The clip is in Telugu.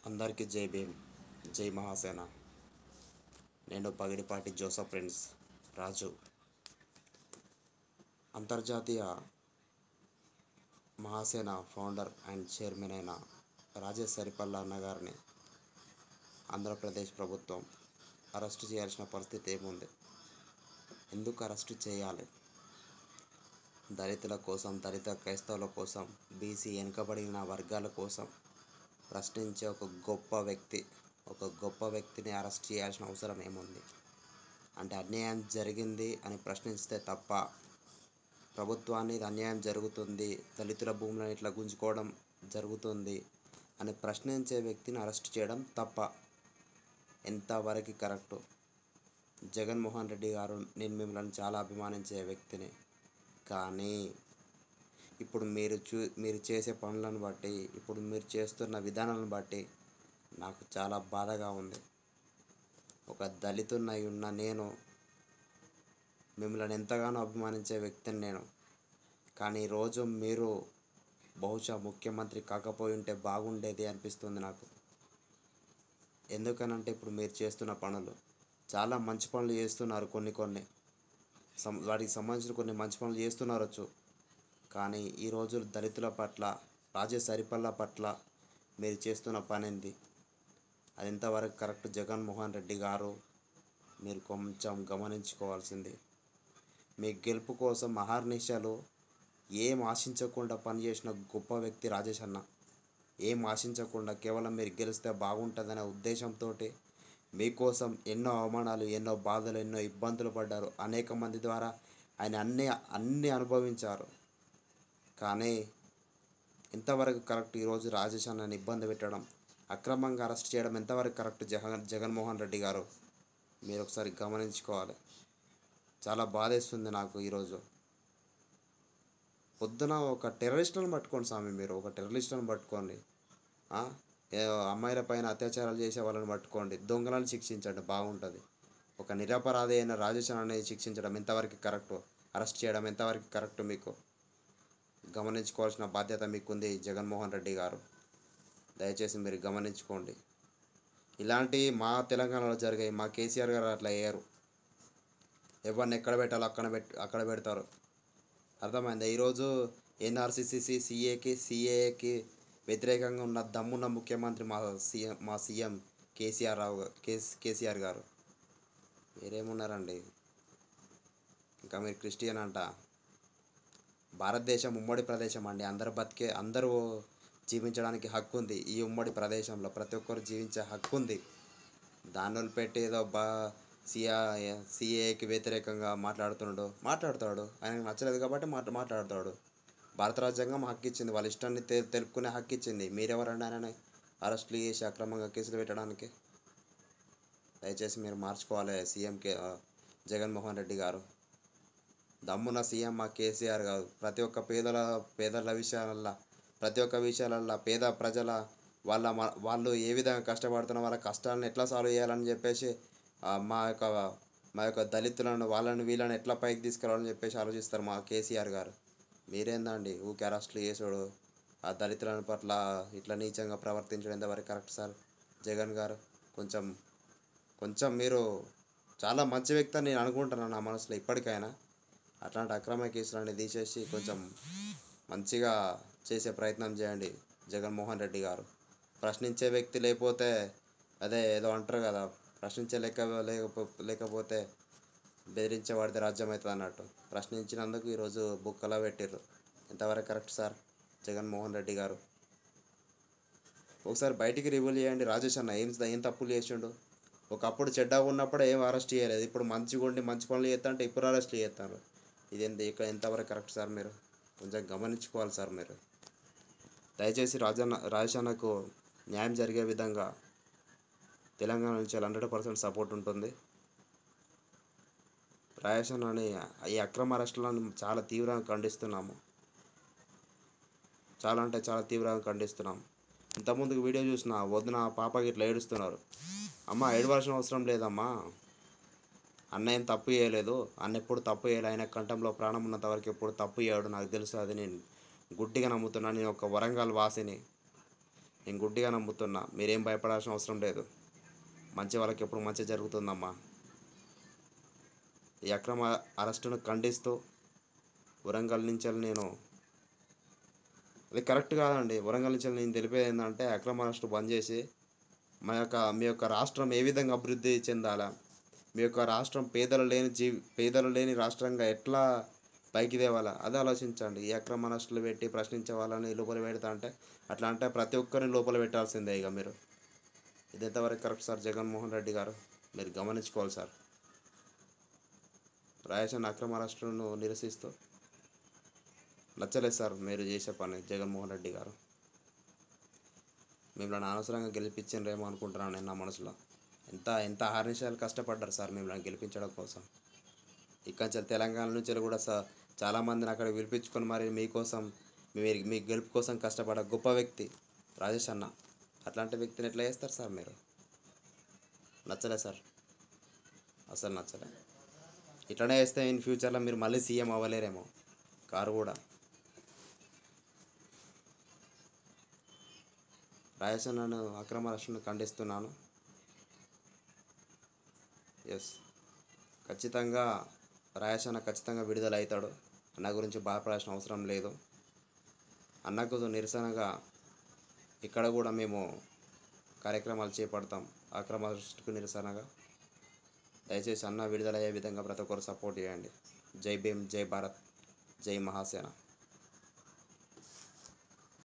అందరికీ జై భీమ్ జై మహాసేన నేను పగిడిపాటి జోసఫ్ ఫ్రెండ్స్ రాజు అంతర్జాతీయ మహాసేన ఫౌండర్ అండ్ చైర్మన్ అయిన రాజేష్ సరిపల్ల అన్న గారిని ఆంధ్రప్రదేశ్ ప్రభుత్వం అరెస్ట్ చేయాల్సిన పరిస్థితి ఏముంది ఎందుకు అరెస్ట్ చేయాలి దళితుల కోసం దళిత క్రైస్తవుల కోసం బీసీ వెనుకబడిన వర్గాల కోసం ప్రశ్నించే ఒక గొప్ప వ్యక్తి ఒక గొప్ప వ్యక్తిని అరెస్ట్ చేయాల్సిన అవసరం ఏముంది అంటే అన్యాయం జరిగింది అని ప్రశ్నిస్తే తప్ప ప్రభుత్వాన్ని ఇది అన్యాయం జరుగుతుంది దళితుల భూములను ఇట్లా గుంజుకోవడం జరుగుతుంది అని ప్రశ్నించే వ్యక్తిని అరెస్ట్ చేయడం తప్ప ఎంతవరకు కరెక్టు జగన్మోహన్ రెడ్డి గారు నేను మిమ్మల్ని చాలా అభిమానించే వ్యక్తిని కానీ ఇప్పుడు మీరు చూ మీరు చేసే పనులను బట్టి ఇప్పుడు మీరు చేస్తున్న విధానాలను బట్టి నాకు చాలా బాధగా ఉంది ఒక దళితున్నై ఉన్న నేను మిమ్మల్ని ఎంతగానో అభిమానించే వ్యక్తిని నేను కానీ ఈరోజు మీరు బహుశా ముఖ్యమంత్రి కాకపోయి ఉంటే బాగుండేది అనిపిస్తుంది నాకు ఎందుకనంటే ఇప్పుడు మీరు చేస్తున్న పనులు చాలా మంచి పనులు చేస్తున్నారు కొన్ని కొన్ని సం వాటికి సంబంధించిన కొన్ని మంచి పనులు చేస్తున్నారొచ్చు కానీ ఈ రోజు దళితుల పట్ల రాజే సరిపల్ల పట్ల మీరు చేస్తున్న పని ఏంది అది ఎంతవరకు కరెక్ట్ జగన్మోహన్ రెడ్డి గారు మీరు కొంచెం గమనించుకోవాల్సింది మీ గెలుపు కోసం అహర్నిశలు ఏం ఆశించకుండా పనిచేసిన గొప్ప వ్యక్తి రాజేష్ అన్న ఏం ఆశించకుండా కేవలం మీరు గెలిస్తే బాగుంటుందనే ఉద్దేశంతో మీకోసం ఎన్నో అవమానాలు ఎన్నో బాధలు ఎన్నో ఇబ్బందులు పడ్డారు అనేక మంది ద్వారా ఆయన అన్ని అన్ని అనుభవించారు కానీ ఎంతవరకు కరెక్ట్ ఈరోజు రాజేష్ అన్నని ఇబ్బంది పెట్టడం అక్రమంగా అరెస్ట్ చేయడం ఎంతవరకు కరెక్ట్ జగన్ జగన్మోహన్ రెడ్డి గారు మీరు ఒకసారి గమనించుకోవాలి చాలా బాధేస్తుంది నాకు ఈరోజు పొద్దున ఒక టెర్రరిస్టులను పట్టుకోండి స్వామి మీరు ఒక టెర్రరిస్టులను పట్టుకోండి ఆ? ఏ అమ్మాయిల పైన అత్యాచారాలు చేసే వాళ్ళని పట్టుకోండి దొంగలను శిక్షించండి బాగుంటుంది ఒక నిరపరాధి అయిన రాజేష్ అనేది శిక్షించడం ఎంతవరకు కరెక్ట్ అరెస్ట్ చేయడం ఎంతవరకు కరెక్ట్ మీకు గమనించుకోవాల్సిన బాధ్యత మీకుంది జగన్మోహన్ రెడ్డి గారు దయచేసి మీరు గమనించుకోండి ఇలాంటి మా తెలంగాణలో జరిగాయి మా కేసీఆర్ గారు అట్లా వేయరు ఎవరిని ఎక్కడ పెట్టాలో అక్కడ పెట్ అక్కడ పెడతారు అర్థమైందా ఈరోజు ఎన్ఆర్సిసిసి సిఏకి సిఏకి వ్యతిరేకంగా ఉన్న దమ్మున్న ముఖ్యమంత్రి మా సీఎం మా సీఎం కేసీఆర్ రావు గా- కేస్ కేసీఆర్ గారు మీరేమున్నారండి ఇంకా మీరు క్రిస్టియన్ అంట భారతదేశం ఉమ్మడి ప్రదేశం అండి అందరు బతికే అందరూ జీవించడానికి హక్కు ఉంది ఈ ఉమ్మడి ప్రదేశంలో ప్రతి ఒక్కరు జీవించే హక్కు ఉంది దాన్ని పెట్టి ఏదో బా సిఆ సిఏకి వ్యతిరేకంగా మాట్లాడుతున్నాడు మాట్లాడతాడు ఆయనకు నచ్చలేదు కాబట్టి మాట మాట్లాడతాడు భారత రాజ్యాంగం హక్కు ఇచ్చింది వాళ్ళ ఇష్టాన్ని తె తెలుపుకునే హక్కు ఇచ్చింది మీరెవరండి ఆయన అరెస్టులు చేసి అక్రమంగా కేసులు పెట్టడానికి దయచేసి మీరు మార్చుకోవాలి సీఎంకే జగన్మోహన్ రెడ్డి గారు దమ్మున సీఎం మా కేసీఆర్ కాదు ప్రతి ఒక్క పేదల పేదల విషయాలల్లో ప్రతి ఒక్క విషయాలల్లో పేద ప్రజల వాళ్ళ మ- వాళ్ళు ఏ విధంగా కష్టపడుతున్న వాళ్ళ కష్టాలను ఎట్లా సాల్వ్ చేయాలని చెప్పేసి ఆ, మా యొక్క మా యొక్క దళితులను వాళ్ళని వీళ్ళని ఎట్లా పైకి తీసుకురావాలని చెప్పేసి ఆలోచిస్తారు మా కేసీఆర్ గారు మీరేందండి ఊకే అరెస్టులు చేసుడు ఆ దళితుల పట్ల ఇట్లా నీచంగా ప్రవర్తించడం ఎంతవరకు కరెక్ట్ సార్ జగన్ గారు కొంచెం కొంచెం మీరు చాలా మంచి వ్యక్తి అని నేను అనుకుంటున్నాను నా మనసులో ఇప్పటికైనా అట్లాంటి అక్రమ కేసులన్నీ తీసేసి కొంచెం మంచిగా చేసే ప్రయత్నం చేయండి జగన్మోహన్ రెడ్డి గారు ప్రశ్నించే వ్యక్తి లేకపోతే అదే ఏదో అంటారు కదా ప్రశ్నించే లెక్క లేకపో లేకపోతే బెదిరించే వాడితే రాజ్యం అవుతుంది అన్నట్టు ప్రశ్నించినందుకు ఈరోజు బుక్కలా పెట్టిర్రు ఎంతవరకు కరెక్ట్ సార్ జగన్మోహన్ రెడ్డి గారు ఒకసారి బయటికి రివ్యూల్ చేయండి రాజేష్ అన్న ఏం ఏం తప్పులు చేసిండు ఒకప్పుడు చెడ్డగా ఉన్నప్పుడు ఏం అరెస్ట్ చేయలేదు ఇప్పుడు మంచిగా ఉండి మంచి పనులు చేస్తా అంటే ఇప్పుడు అరెస్ట్ చేస్తారు ఇది ఎంత ఇక్కడ ఎంతవరకు కరెక్ట్ సార్ మీరు కొంచెం గమనించుకోవాలి సార్ మీరు దయచేసి రాజన్న రాజేష్ అన్నకు న్యాయం జరిగే విధంగా తెలంగాణ నుంచి హండ్రెడ్ పర్సెంట్ సపోర్ట్ ఉంటుంది రాజేష్ అన్నని ఈ అక్రమ అరెస్టులను చాలా తీవ్రంగా ఖండిస్తున్నాము చాలా అంటే చాలా తీవ్రంగా ఖండిస్తున్నాం ఇంతకుముందుకు వీడియో చూసిన వదిన పాపకి ఇట్లా ఏడుస్తున్నారు అమ్మ ఏడవలసిన అవసరం లేదమ్మా అన్న ఏం తప్పు చేయలేదు అన్న ఎప్పుడు తప్పు చేయలేదు ఆయన కంఠంలో ప్రాణం ఉన్నంత వరకు ఎప్పుడు తప్పు చేయడు నాకు తెలుసు అది నేను గుడ్డిగా నమ్ముతున్నాను నేను ఒక వరంగల్ వాసిని నేను గుడ్డిగా నమ్ముతున్నా మీరేం భయపడాల్సిన అవసరం లేదు మంచి వాళ్ళకి ఎప్పుడు మంచి జరుగుతుందమ్మా ఈ అక్రమ అరెస్టును ఖండిస్తూ వరంగల్ నుంచి నేను అది కరెక్ట్ కాదండి వరంగల్ నుంచి నేను తెలిపేది ఏంటంటే అక్రమ అరెస్టు బంద్ చేసి మా యొక్క మీ యొక్క రాష్ట్రం ఏ విధంగా అభివృద్ధి చెందాలా మీ యొక్క రాష్ట్రం పేదలు లేని జీ పేదలు లేని రాష్ట్రంగా ఎట్లా పైకి తేవాలా అది ఆలోచించండి ఈ అక్రమ అరెస్టులు పెట్టి ప్రశ్నించే వాళ్ళని లోపల పెడతా అంటే అట్లా అంటే ప్రతి ఒక్కరిని లోపల పెట్టాల్సిందే ఇక మీరు ఇది ఎంతవరకు కరెక్ట్ సార్ జగన్మోహన్ రెడ్డి గారు మీరు గమనించుకోవాలి సార్ రాయసన్ అక్రమ అరెస్టులను నిరసిస్తూ నచ్చలేదు సార్ మీరు చేసే పని జగన్మోహన్ రెడ్డి గారు మిమ్మల్ని అనవసరంగా గెలిపించిండ్రేమో అనుకుంటున్నాను నేను నా మనసులో ఎంత ఎంత ఆర్నిషాలు కష్టపడ్డారు సార్ మిమ్మల్ని గెలిపించడం కోసం ఇక్కడ నుంచి తెలంగాణ నుంచి కూడా సార్ చాలామందిని అక్కడ పిలిపించుకొని మరి మీకోసం మీరు మీ గెలుపు కోసం కష్టపడ్డ గొప్ప వ్యక్తి రాజేష్ అన్న అట్లాంటి వ్యక్తిని ఎట్లా చేస్తారు సార్ మీరు నచ్చలే సార్ అసలు నచ్చలే ఇట్లనే వేస్తే ఇన్ ఫ్యూచర్లో మీరు మళ్ళీ సీఎం అవ్వలేరేమో కారు కూడా రాజేషన్నను అక్రమ అరెస్టును ఖండిస్తున్నాను ఎస్ ఖచ్చితంగా రాజేషన్న ఖచ్చితంగా విడుదల అవుతాడు అన్న గురించి బాధపడాల్సిన అవసరం లేదు అన్నకు నిరసనగా ఇక్కడ కూడా మేము కార్యక్రమాలు చేపడతాం అక్రమ అరెస్టుకు నిరసనగా దయచేసి అన్న విడుదలయ్యే విధంగా ప్రతి ఒక్కరు సపోర్ట్ చేయండి జై భీమ్ జై భారత్ జై మహాసేన